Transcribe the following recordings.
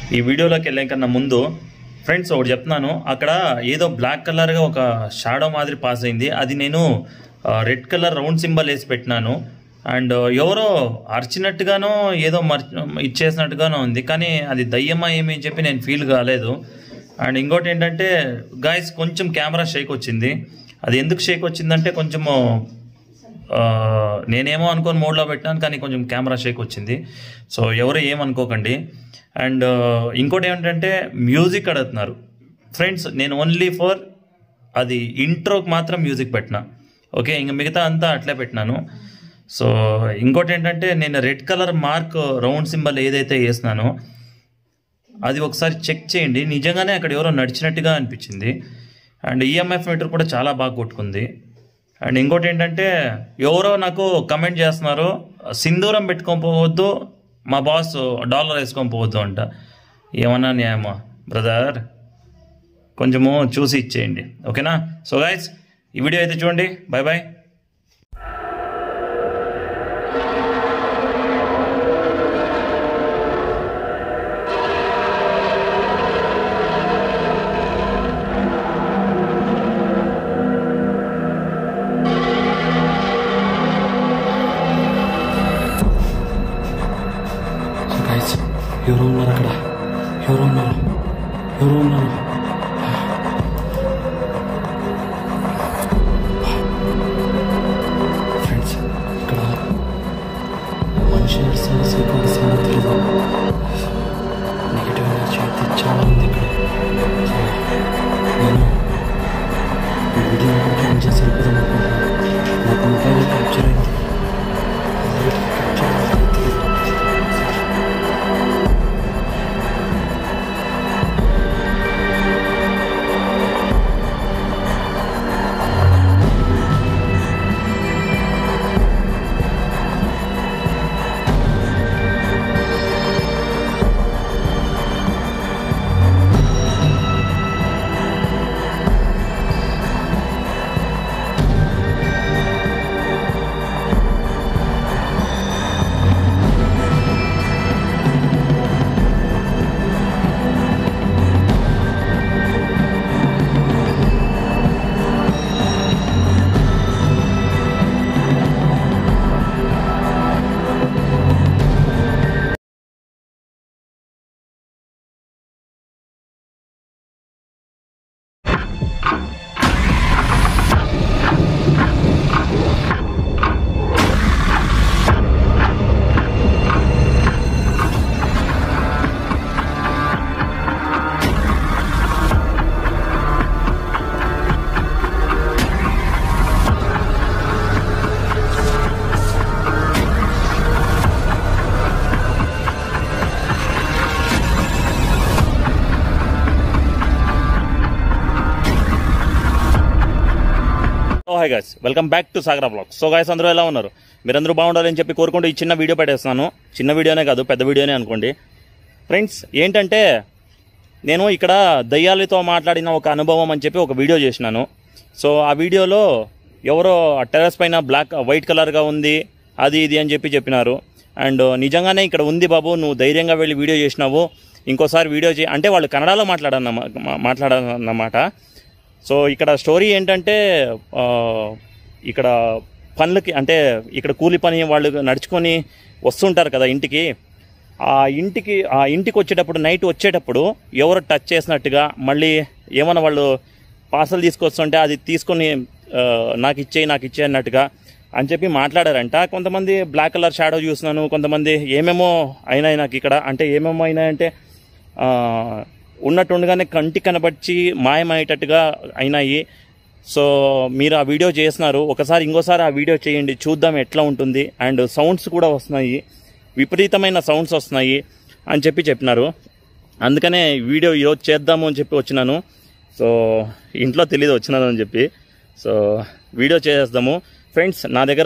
ఈ వీడియోలోకి వెళ్ళే కన్నా ముందు ఫ్రెండ్స్ ఒకటి చెప్తున్నాను అక్కడ ఏదో బ్లాక్ కలర్గా ఒక షాడో మాదిరి పాస్ అయింది అది నేను రెడ్ కలర్ రౌండ్ సింబల్ వేసి పెట్టినాను అండ్ ఎవరో అరిచినట్టుగానో ఏదో మర్ ఇచ్చేసినట్టుగానో ఉంది కానీ అది దయ్యమా ఏమి అని చెప్పి నేను ఫీల్ కాలేదు అండ్ ఇంకోటి ఏంటంటే గాయస్ కొంచెం కెమెరా షేక్ వచ్చింది అది ఎందుకు షేక్ వచ్చిందంటే కొంచెము ఆ, నేనేమో అనుకోని మోడ్లో పెట్టాను కానీ కొంచెం కెమెరా షేక్ వచ్చింది సో ఎవరు ఏమనుకోకండి అండ్ ఇంకోటి ఏమిటంటే మ్యూజిక్ అడుగుతున్నారు ఫ్రెండ్స్ నేను ఓన్లీ ఫర్ అది ఇంట్రోకి మాత్రం మ్యూజిక్ పెట్టిన ఓకే ఇంక మిగతా అంతా అట్లే పెట్టినాను సో ఇంకోటి ఏంటంటే నేను red colour mark round symbol ఏదైతే వేసినానో అది ఒకసారి చెక్ చేయండి నిజంగానే అక్కడ ఎవరో నడిచినట్టుగా అనిపించింది అండ్ ఈఎంఎఫ్ మీటర్ కూడా చాలా బాగా కొట్టుకుంది అండ్ ఇంకోటి ఏంటంటే ఎవరో నాకు కమెంట్ చేస్తున్నారు సింధూరం పెట్టుకొని పోవద్దు మా బాస్ డాలర్ వేసుకొని పోవద్దు అంట ఏమన్నా న్యాయమా బ్రదర్ కొంచెము చూసి ఇచ్చేయండి ఓకేనా సో గైస్ ఈ వీడియో అయితే చూడండి బాయ్ బాయ్ సో గైస్ ఎవరో ఉన్నారు అక్కడ ఎవరో ఉన్నారు ఎవరో ఉన్నారు ఫ్రెండ్స్ ఇక్కడ మనిషి నడుస్తున్న సైకో నడుస్తున్న తెలియదు నెగిటివ్ ఎనర్జీ అయితే చాలా ఉంది ఇక్కడ సో నేను ఈ వీడియో కొంచెం చేసి సరిపోదాం అనుకుంటున్నాను నాకు మొబైల్ క్యాప్చర్ అయింది లైట్ క్యాప్చర్ అయింది తెలియదు oh hi guys welcome back to Sagara blog so guys అందరూ ఎలా ఉన్నారు మీరందరూ బాగుండాలని చెప్పి కోరుకుంటూ ఈ చిన్న వీడియో పెట్టేస్తున్నాను చిన్న వీడియోనే కాదు పెద్ద వీడియోనే అనుకోండి ఫ్రెండ్స్ ఏంటంటే నేను ఇక్కడ దయ్యాలతో మాట్లాడిన ఒక అనుభవం అని చెప్పి ఒక వీడియో చేసినాను సో ఆ వీడియోలో ఎవరో ఆ టెర్రస్ పైన బ్లాక్ వైట్ కలర్గా ఉంది అది ఇది అని చెప్పి చెప్పినారు అండ్ నిజంగానే ఇక్కడ ఉంది బాబు నువ్వు ధైర్యంగా వెళ్ళి వీడియో చేసినావు ఇంకోసారి వీడియో చే అంటే వాళ్ళు కన్నడలో మాట్లాడన్న మాట్లాడన్నమాట సో ఇక్కడ స్టోరీ ఏంటంటే ఆ, ఇక్కడ పనులకి అంటే ఇక్కడ కూలి పని వాళ్ళు నడుచుకొని వస్తుంటారు కదా ఇంటికి ఆ ఇంటికి ఆ ఇంటికి వచ్చేటప్పుడు నైట్ వచ్చేటప్పుడు ఎవరు టచ్ చేసినట్టుగా మళ్ళీ ఏమన్నా వాళ్ళు పార్సల్ తీసుకొస్తుంటే అది తీసుకొని ఆ, నాకు ఇచ్చేయి నాకు ఇచ్చే అన్నట్టుగా అని చెప్పి మాట్లాడారంట కొంతమంది బ్లాక్ కలర్ షాడో చూస్తున్నాను కొంతమంది ఏమేమో అయినాయి నాకు ఇక్కడ అంటే ఏమేమో అయినాయంటే ఆ, ఉన్నట్టుండగానే కంటికి కనబడిచి మాయమయ్యేటట్టుగా అయినాయి సో మీరు ఆ వీడియో చేస్తున్నారు ఒకసారి ఇంకోసారి ఆ వీడియో చేయండి చూద్దాం ఎట్లా ఉంటుంది అండ్ సౌండ్స్ కూడా వస్తున్నాయి విపరీతమైన సౌండ్స్ వస్తున్నాయి అని చెప్పి చెప్పినారు అందుకనే ఈ వీడియో ఈరోజు చేద్దాము అని చెప్పి వచ్చినాను సో ఇంట్లో తెలియదు వచ్చినాను అని చెప్పి సో వీడియో చేసేద్దాము ఫ్రెండ్స్ నా దగ్గర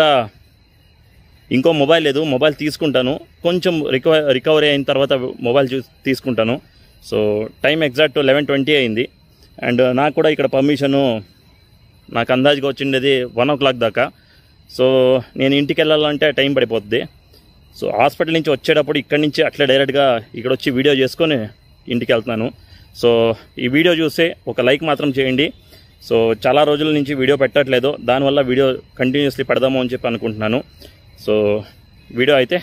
ఇంకో మొబైల్ లేదు మొబైల్ తీసుకుంటాను కొంచెం రికవర్ రికవరీ అయిన తర్వాత మొబైల్ చూ తీసుకుంటాను so time exact eleven twenty and అండ్ నాకు కూడా ఇక్కడ పర్మిషను నాకు అందాజుగా వచ్చిండేది వన్ ఓ క్లాక్ దాకా సో నేను ఇంటికి వెళ్ళాలంటే టైం పడిపోద్ది సో హాస్పిటల్ నుంచి వచ్చేటప్పుడు ఇక్కడి నుంచి అట్లా డైరెక్ట్గా ఇక్కడ వచ్చి వీడియో చేసుకొని ఇంటికి వెళ్తున్నాను సో ఈ వీడియో చూస్తే ఒక లైక్ మాత్రం చేయండి సో చాలా రోజుల నుంచి వీడియో పెట్టట్లేదు దానివల్ల వీడియో కంటిన్యూస్లీ పెడదాము అని చెప్పి అనుకుంటున్నాను సో వీడియో అయితే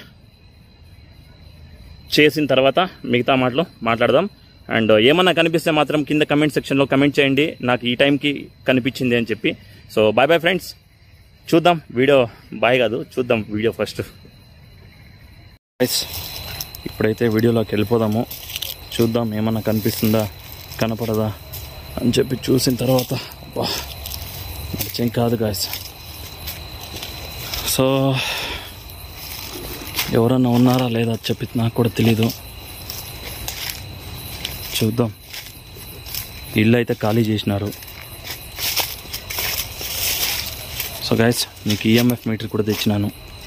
చేసిన తర్వాత మిగతా మాటలు మాట్లాడదాం అండ్ ఏమన్నా కనిపిస్తే మాత్రం కింద కమెంట్ సెక్షన్లో కమెంట్ చేయండి నాకు ఈ టైంకి కనిపించింది అని చెప్పి సో బాయ్ బాయ్ ఫ్రెండ్స్ చూద్దాం వీడియో బాయ్ కాదు చూద్దాం వీడియో ఫస్ట్ ఇప్పుడైతే వీడియోలోకి వెళ్ళిపోదాము చూద్దాం ఏమన్నా కనిపిస్తుందా కనపడదా అని చెప్పి చూసిన తర్వాత అబ్బా నడిచేం కాదు గాయస్ సో ఎవరన్నా ఉన్నారా లేదా చెప్పి నాకు కూడా తెలీదు చూద్దాం ఇల్లు అయితే ఖాళీ చేసినారు సో గైస్ మీకు ఈఎంఎఫ్ మీటర్ కూడా తెచ్చినాను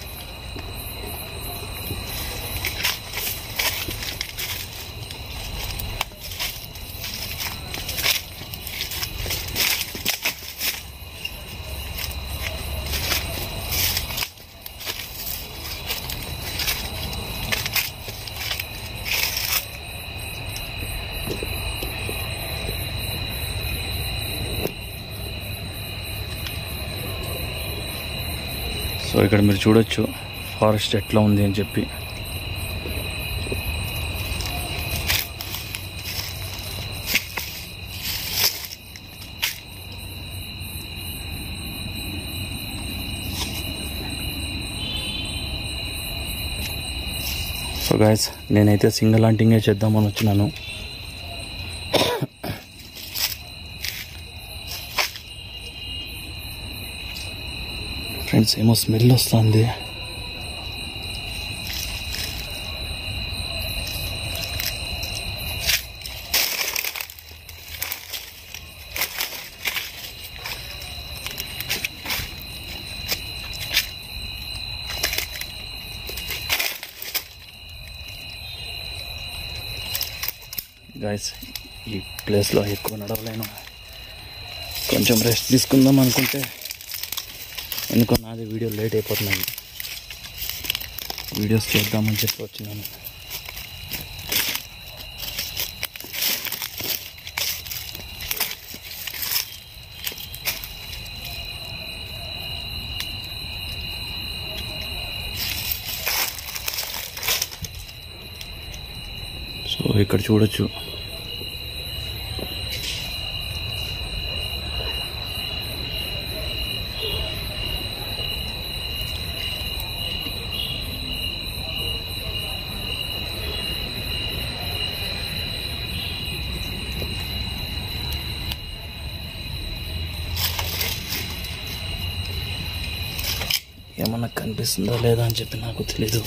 సో ఇక్కడ మీరు చూడొచ్చు ఫారెస్ట్ ఎట్లా ఉంది అని చెప్పి సో గాయస్ నేనైతే సింగిల్ ఆంటింగే చేద్దామని వచ్చినాను ఫ్రెండ్స్ ఏమో స్మెల్ వస్తుంది గాయస్ ఈ ప్లేస్లో ఎక్కువ నడవలేను కొంచెం రెస్ట్ తీసుకుందాం అనుకుంటే ఎందుకో నాది వీడియో లేట్ అయిపోతున్నాయి వీడియోస్ చేద్దామని చెప్పి వచ్చినాను సో ఇక్కడ చూడొచ్చు ఏమన్నా కనిపిస్తుందో లేదా అని చెప్పి నాకు తెలీదు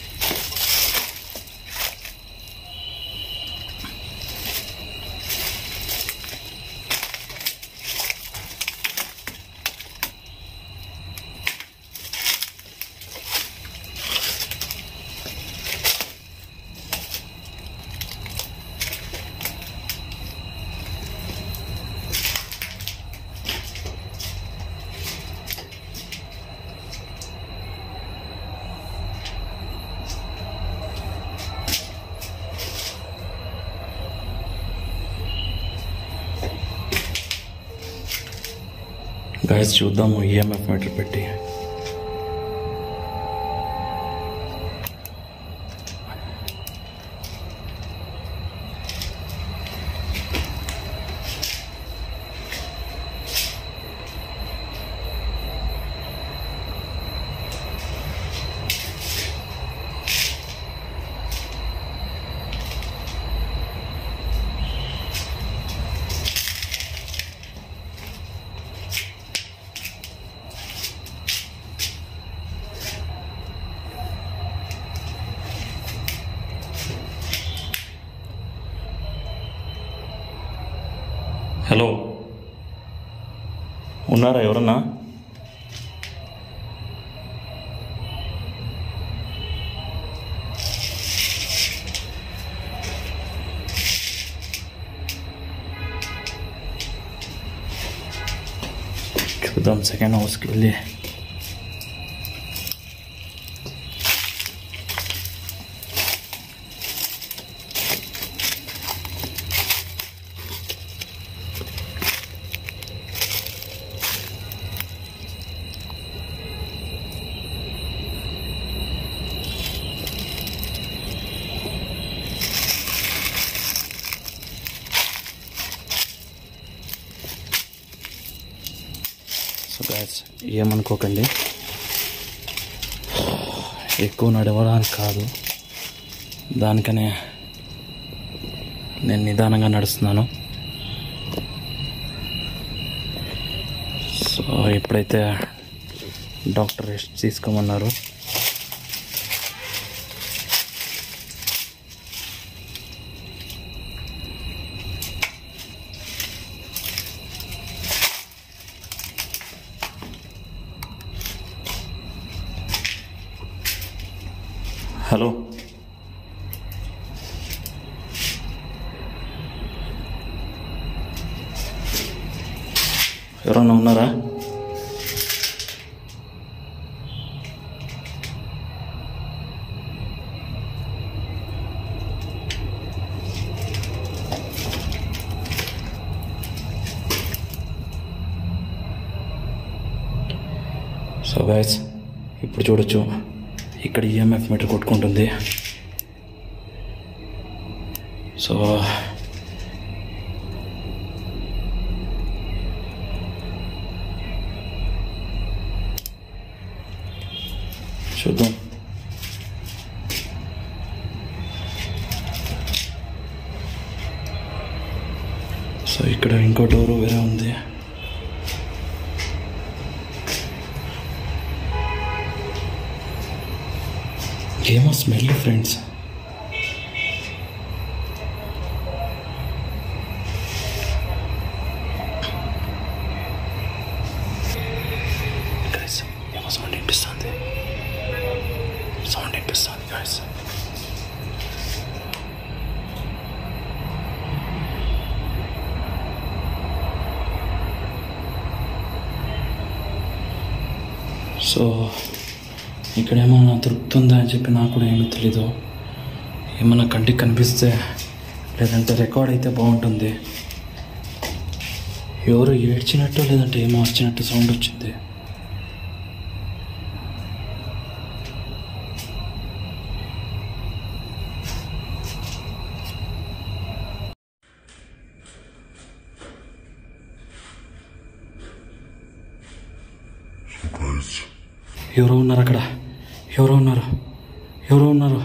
గాయస్ చూద్దాము ఈఎంఎఫ్ మీటర్ పెట్టి హలో ఉన్నారా ఎవరన్నా చూద్దాం సెకండ్ హౌస్కి వెళ్ళి సో గాయస్ ఏమనుకోకండి ఎక్కువ నడవడానికి కాదు దానికనే నేను నిదానంగా నడుస్తున్నాను సో ఇప్పుడైతే డాక్టర్ రెస్ట్ తీసుకోమన్నారు హలో ఎవరన్నా ఉన్నారా సో గైస్ ఇప్పుడు చూడొచ్చు ఇక్కడ ఈఎంఎఫ్ మీటర్ కొట్టుకుంటుంది సో చూద్దాం సో ఇక్కడ ఇంకో డోర్ వేరే ఉంది ఏమో స్మెల్ ఫ్రెండ్స్ Guys, ఏమో సౌండ్ వినిపిస్తుంది సౌండ్ వినిపిస్తుంది గాయస్ సో ఇక్కడ ఏమన్నా దొరుకుతుందా అని చెప్పి నాకు కూడా ఏమీ తెలీదు ఏమన్నా కంటికి కనిపిస్తే లేదంటే రికార్డ్ అయితే బాగుంటుంది ఎవరు ఏడ్చినట్టు లేదంటే ఏమో వచ్చినట్టు సౌండ్ వచ్చింది ఎవరో ఉన్నారు అక్కడ ఎవరో ఉన్నారు ఎవరో ఉన్నారు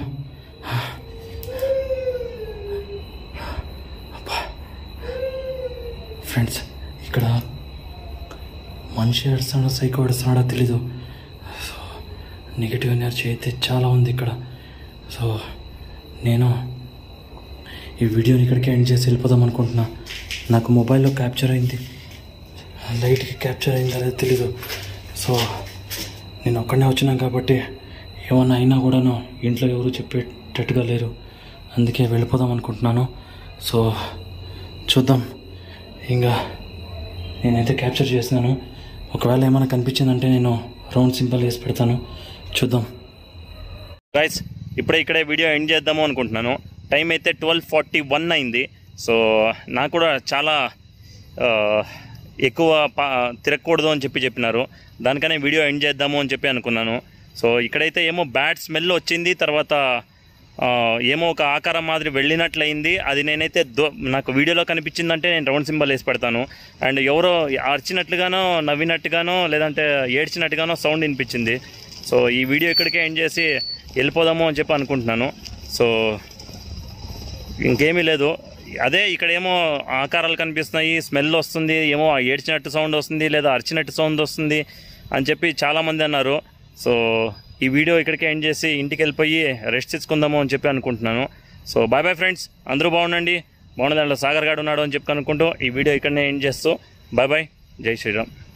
అబ్బా. ఫ్రెండ్స్ ఇక్కడ మనిషి ఏడుస్తున్నాడో సైకో ఏడుస్తున్నాడో తెలీదు సో నెగిటివ్ ఎనర్జీ అయితే చాలా ఉంది ఇక్కడ సో నేను ఈ వీడియోని ఇక్కడికి ఎండ్ చేసి వెళ్ళిపోదాం అనుకుంటున్నా నాకు మొబైల్లో క్యాప్చర్ అయింది లైట్కి క్యాప్చర్ అయింది అనేది తెలీదు సో నేను ఒక్కడనే వచ్చినా కాబట్టి ఏమన్నా అయినా కూడాను ఇంట్లో ఎవరు చెప్పేటట్టుగా లేరు అందుకే వెళ్ళిపోదాం అనుకుంటున్నాను సో చూద్దాం ఇంకా నేనైతే క్యాప్చర్ చేసినాను ఒకవేళ ఏమైనా కనిపించిందంటే నేను రౌండ్ సింపుల్ వేసి పెడతాను చూద్దాం గైస్ ఇప్పుడే ఇక్కడే వీడియో ఎండ్ చేద్దాము అనుకుంటున్నాను టైం అయితే ట్వెల్వ్ ఫార్టీ వన్ అయింది సో నాకు కూడా చాలా ఆ, ఎక్కువ పా తిరగకూడదు అని చెప్పి చెప్పినారు దానికనే వీడియో ఎండ్ చేద్దాము అని చెప్పి అనుకున్నాను సో ఇక్కడైతే ఏమో బ్యాడ్ స్మెల్ వచ్చింది తర్వాత ఆ, ఏమో ఒక ఆకారం మాదిరి వెళ్ళినట్లయింది అది నేనైతే దో నాకు వీడియోలో కనిపించిందంటే నేను రౌండ్ సింబల్ వేసి పెడతాను అండ్ ఎవరో అరిచినట్లుగానో నవ్వినట్టుగానో లేదంటే ఏడ్చినట్టుగానో సౌండ్ వినిపించింది సో ఈ వీడియో ఇక్కడికే ఎండ్ చేసి వెళ్ళిపోదాము అని చెప్పి అనుకుంటున్నాను సో ఇంకేమీ లేదు అదే ఇక్కడ ఏమో ఆకారాలు కనిపిస్తున్నాయి స్మెల్ వస్తుంది ఏమో ఏడ్చినట్టు సౌండ్ వస్తుంది లేదా అరిచినట్టు సౌండ్ వస్తుంది అని చెప్పి చాలామంది అన్నారు సో ఈ వీడియో ఇక్కడికే ఎండ్ చేసి ఇంటికి వెళ్ళిపోయి రెస్ట్ తీసుకుందాము అని చెప్పి అనుకుంటున్నాను సో బాయ్ బాయ్ ఫ్రెండ్స్ అందరూ బాగుండండి బాగుండదు దాంట్లో సాగర్ గాడు ఉన్నాడు అని చెప్పి అనుకుంటూ ఈ వీడియో ఇక్కడనే ఎండ్ చేస్తూ బాయ్ బాయ్ జై శ్రీరామ్